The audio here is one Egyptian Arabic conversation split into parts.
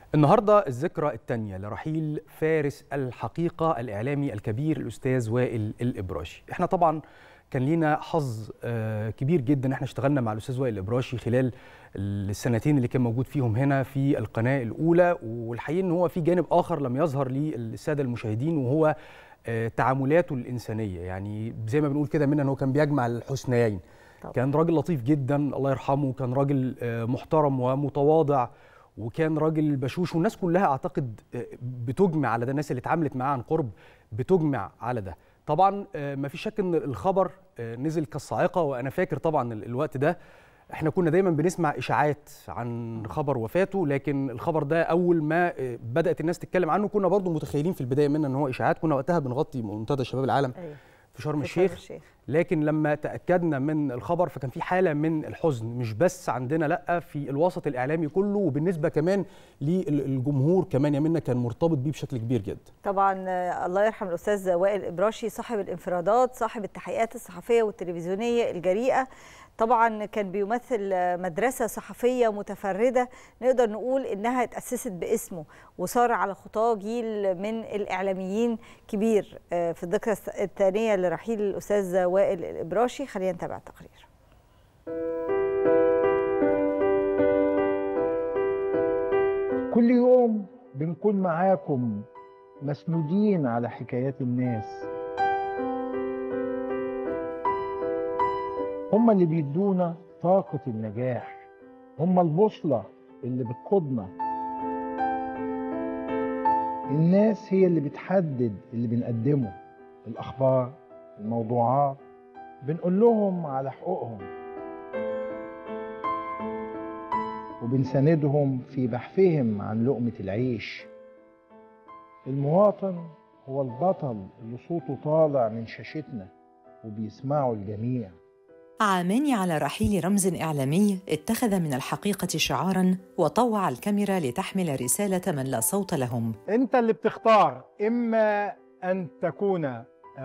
النهارده الذكرى الثانية لرحيل فارس الحقيقة الإعلامي الكبير الأستاذ وائل الإبراشي. احنا طبعا كان لينا حظ آه، كبير جدا احنا اشتغلنا مع الأستاذ وائل الإبراشي خلال السنتين اللي كان موجود فيهم هنا في القناة الأولى والحقيقة إن هو في جانب آخر لم يظهر للسادة المشاهدين وهو آه، تعاملاته الإنسانية يعني زي ما بنقول كده منه إن هو كان بيجمع الحسنيين. طبعا. كان راجل لطيف جدا الله يرحمه كان راجل آه، محترم ومتواضع وكان راجل بشوش والناس كلها اعتقد آه، بتجمع على ده الناس اللي اتعاملت معاه عن قرب بتجمع على ده طبعا ما في شك ان الخبر آه، نزل كالصاعقه وانا فاكر طبعا ال- الوقت ده احنا كنا دايما بنسمع اشاعات عن خبر وفاته لكن الخبر ده اول ما آه، بدات الناس تتكلم عنه كنا برضو متخيلين في البدايه منه ان هو اشاعات كنا وقتها بنغطي منتدى شباب العالم أيوة. في شرم في شرم الشيخ الشيخ لكن لما تاكدنا من الخبر فكان في حاله من الحزن مش بس عندنا لا في الوسط الاعلامي كله وبالنسبه كمان للجمهور كمان يا منا كان مرتبط بيه بشكل كبير جدا طبعا آه، الله يرحم الاستاذ وائل ابراشي صاحب الانفرادات صاحب التحقيقات الصحفيه والتلفزيونيه الجريئه طبعا كان بيمثل آه، مدرسه صحفيه متفرده نقدر نقول انها اتاسست باسمه وصار على خطاه جيل من الاعلاميين كبير آه، في الذكرى الس- الثانيه لرحيل الاستاذ وائل الابراشي خلينا نتابع التقرير كل يوم بنكون معاكم مسنودين على حكايات الناس هم اللي بيدونا طاقة النجاح هم البوصلة اللي بتقودنا الناس هي اللي بتحدد اللي بنقدمه الأخبار الموضوعات بنقول لهم على حقوقهم وبنساندهم في بحثهم عن لقمة العيش المواطن هو البطل اللي صوته طالع من شاشتنا وبيسمعه الجميع عامان على رحيل رمز إعلامي اتخذ من الحقيقة شعاراً وطوع الكاميرا لتحمل رسالة من لا صوت لهم انت اللي بتختار اما ان تكون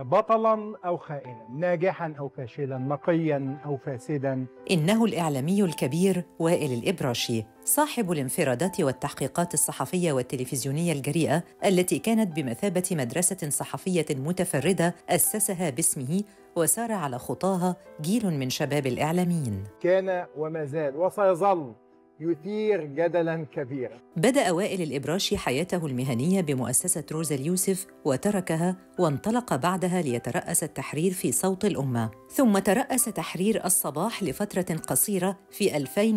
بطلا او خائنا ناجحا او فاشلا نقيا او فاسدا إنه الإعلامي الكبير وائل الإبراشي صاحب الانفرادات والتحقيقات الصحفية والتلفزيونية الجريئة التي كانت بمثابة مدرسة صحفية متفردة أسسها باسمه وسار على خطاها جيل من شباب الإعلاميين كان وما زال وسيظل يثير جدلا كبيرا بدأ وائل الإبراشي حياته المهنية بمؤسسة روزا اليوسف وتركها وانطلق بعدها ليترأس التحرير في صوت الأمة ثم ترأس تحرير الصباح لفترة قصيرة في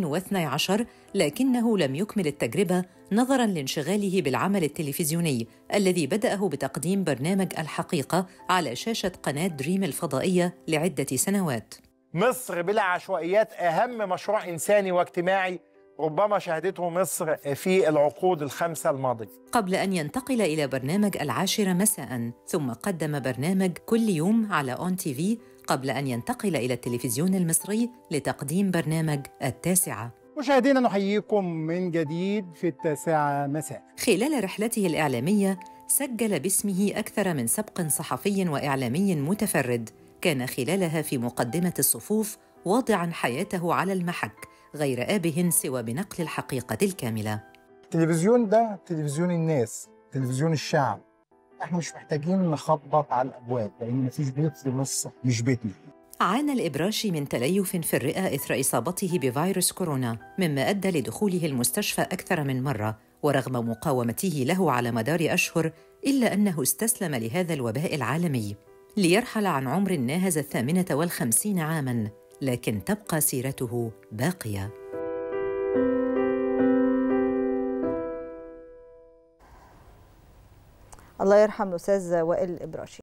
2012 لكنه لم يكمل التجربة نظراً لانشغاله بالعمل التلفزيوني الذي بدأه بتقديم برنامج الحقيقة على شاشة قناة دريم الفضائية لعدة سنوات مصر بلا عشوائيات أهم مشروع إنساني واجتماعي ربما شهدته مصر في العقود الخمسة الماضية قبل أن ينتقل إلى برنامج العاشرة مساء ثم قدم برنامج كل يوم على أون تي في قبل أن ينتقل إلى التلفزيون المصري لتقديم برنامج التاسعة مشاهدينا نحييكم من جديد في التاسعة مساء خلال رحلته الإعلامية سجل باسمه أكثر من سبق صحفي وإعلامي متفرد كان خلالها في مقدمة الصفوف واضعا حياته على المحك غير آبه سوى بنقل الحقيقة الكاملة التلفزيون ده تلفزيون الناس تلفزيون الشعب احنا مش محتاجين نخبط على الابواب لان مفيش بيت في مصر مش بيتنا عانى الإبراشي من تليف في الرئة إثر إصابته بفيروس كورونا مما أدى لدخوله المستشفى أكثر من مرة ورغم مقاومته له على مدار أشهر إلا أنه استسلم لهذا الوباء العالمي ليرحل عن عمر ناهز الثامنة والخمسين عاماً لكن تبقى سيرته باقية الله يرحم الاستاذ وائل ابراشي